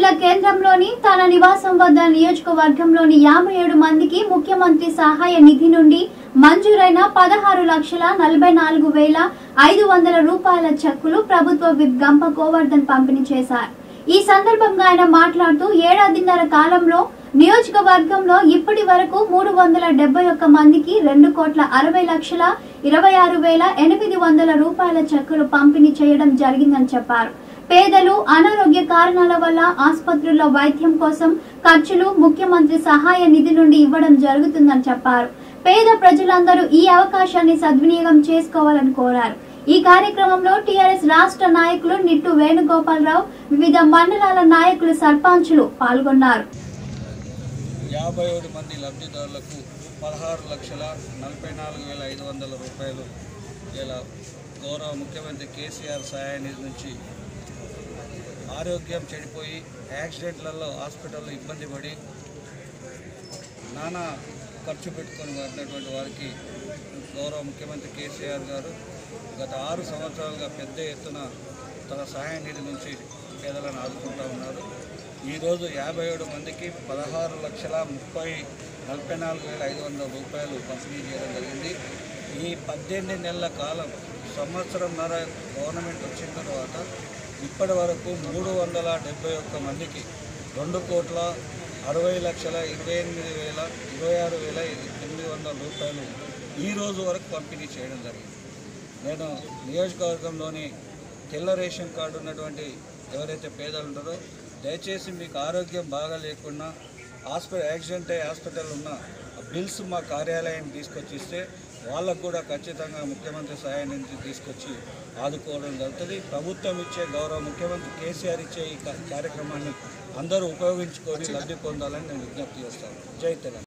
జిల్లా కేంద్రంలోని తన నివాసం వద్ద నియోజకవర్గంలోని యాభై ఏడు మందికి ముఖ్యమంత్రి సహాయ నిధి నుండి మంజూరైన పదహారు లక్షల నలభై నాలుగు వేల ఐదు వందల రూపాయల చెక్కులు ప్రభుత్వ విప్ గంప గోవర్ధన్ పంపిణీ చేశారు ఈ సందర్భంగా ఆయన మాట్లాడుతూ ఏడాదిన్నర కాలంలో నియోజకవర్గంలో ఇప్పటి వరకు మూడు వందల డెబ్బై ఒక్క మందికి రెండు కోట్ల అరవై లక్షల ఇరవై ఆరు వేల ఎనిమిది వందల రూపాయల చెక్కులు పంపిణీ చేయడం జరిగిందని చెప్పారు పేదలు అనారోగ్య కారణాల వల్ల ఆసుపత్రుల్లో వైద్యం కోసం ఖర్చులు ముఖ్యమంత్రి సహాయ నిధి నుండి ఇవ్వడం జరుగుతుందని చెప్పారు పేద ప్రజలందరూ ఈ అవకాశాన్ని సద్వినియోగం చేసుకోవాలని కోరారు ఈ కార్యక్రమంలో టీఆర్ఎస్ రాష్ట్ర నాయకులు నిట్టు వేణుగోపాలరావు వివిధ మండలాల నాయకులు సర్పంచులు పాల్గొన్నారు యాభై ఏడు మంది లబ్ధిదారులకు పదహారు లక్షల నలభై నాలుగు వేల ఐదు వందల రూపాయలు ఇలా గౌరవ ముఖ్యమంత్రి కేసీఆర్ సహాయ నిధి నుంచి ఆరోగ్యం చెడిపోయి యాక్సిడెంట్లలో హాస్పిటల్లో ఇబ్బంది పడి నానా ఖర్చు పెట్టుకొని ఉన్నటువంటి వారికి గౌరవ ముఖ్యమంత్రి కేసీఆర్ గారు గత ఆరు సంవత్సరాలుగా పెద్ద ఎత్తున తన సహాయ నిధి నుంచి పేదలను ఆదుకుంటూ ఉన్నారు ఈరోజు యాభై ఏడు మందికి పదహారు లక్షల ముప్పై నలభై నాలుగు వేల ఐదు వందల రూపాయలు పంపిణీ చేయడం జరిగింది ఈ పద్దెనిమిది నెలల కాలం సంవత్సరంన్నర గవర్నమెంట్ వచ్చిన తర్వాత ఇప్పటి వరకు మూడు వందల డెబ్బై ఒక్క మందికి రెండు కోట్ల అరవై లక్షల ఇరవై ఎనిమిది వేల ఇరవై ఆరు వేల ఎనిమిది వందల రూపాయలు ఈ రోజు వరకు పంపిణీ చేయడం జరిగింది నేను నియోజకవర్గంలోని తెల్ల రేషన్ కార్డు ఉన్నటువంటి ఎవరైతే పేదలు ఉంటారో దయచేసి మీకు ఆరోగ్యం బాగా లేకున్నా హాస్పిటల్ యాక్సిడెంట్ అయ్యి హాస్పిటల్ ఉన్న బిల్స్ మా కార్యాలయం తీసుకొచ్చి ఇస్తే వాళ్ళకు కూడా ఖచ్చితంగా ముఖ్యమంత్రి సహాయం నుంచి తీసుకొచ్చి ఆదుకోవడం జరుగుతుంది ప్రభుత్వం ఇచ్చే గౌరవ ముఖ్యమంత్రి కేసీఆర్ ఇచ్చే ఈ కా- కార్యక్రమాన్ని అందరూ ఉపయోగించుకొని లబ్ధి పొందాలని నేను విజ్ఞప్తి చేస్తాను జై తెలంగాణ